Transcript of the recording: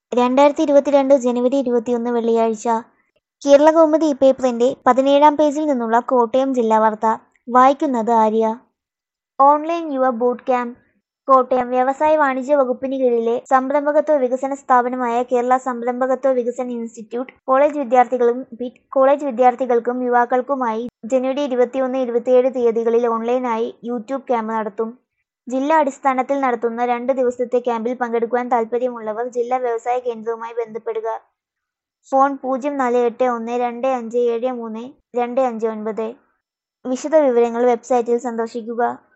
രണ്ടായിരത്തി ഇരുപത്തിരണ്ട് ജനുവരി ഇരുപത്തിയൊന്ന് വെള്ളിയാഴ്ച കേരളകൗമുദി പേപ്പറിന്റെ പതിനേഴാം പേജിൽ നിന്നുള്ള കോട്ടയം ജില്ലാ വാർത്ത വായിക്കുന്നത് Arya online Yuva boot camp Kottayam വ്യവസായ വാണിജ്യ വകുപ്പിന് കീഴിലെ സംരംഭകത്വ വികസന സ്ഥാപനമായ കേരള സംരംഭകത്വ വികസന ഇൻസ്റ്റിറ്റ്യൂട്ട് കോളേജ് വിദ്യാർത്ഥികളും ബിറ്റ് കോളേജ് വിദ്യാർത്ഥികൾക്കും യുവാക്കൾക്കുമായി ജനുവരി ഇരുപത്തിയൊന്ന് ഇരുപത്തിയേഴ് തീയതികളിൽ ഓൺലൈനായി യൂട്യൂബ് ക്യാമ്പ് നടത്തും ജില്ലാ അടിസ്ഥാനത്തിൽ നടത്തുന്ന രണ്ട് ദിവസത്തെ ക്യാമ്പിൽ പങ്കെടുക്കുവാൻ താൽപ്പര്യമുള്ളവർ ജില്ലാ വ്യവസായ കേന്ദ്രവുമായി ബന്ധപ്പെടുക ഫോൺ പൂജ്യം നാല് എട്ട് ഒന്ന് രണ്ട് അഞ്ച് ഏഴ് മൂന്ന് രണ്ട് അഞ്ച് ഒൻപത് വിശദവിവരങ്ങൾ വെബ്സൈറ്റിൽ സന്ദർശിക്കുക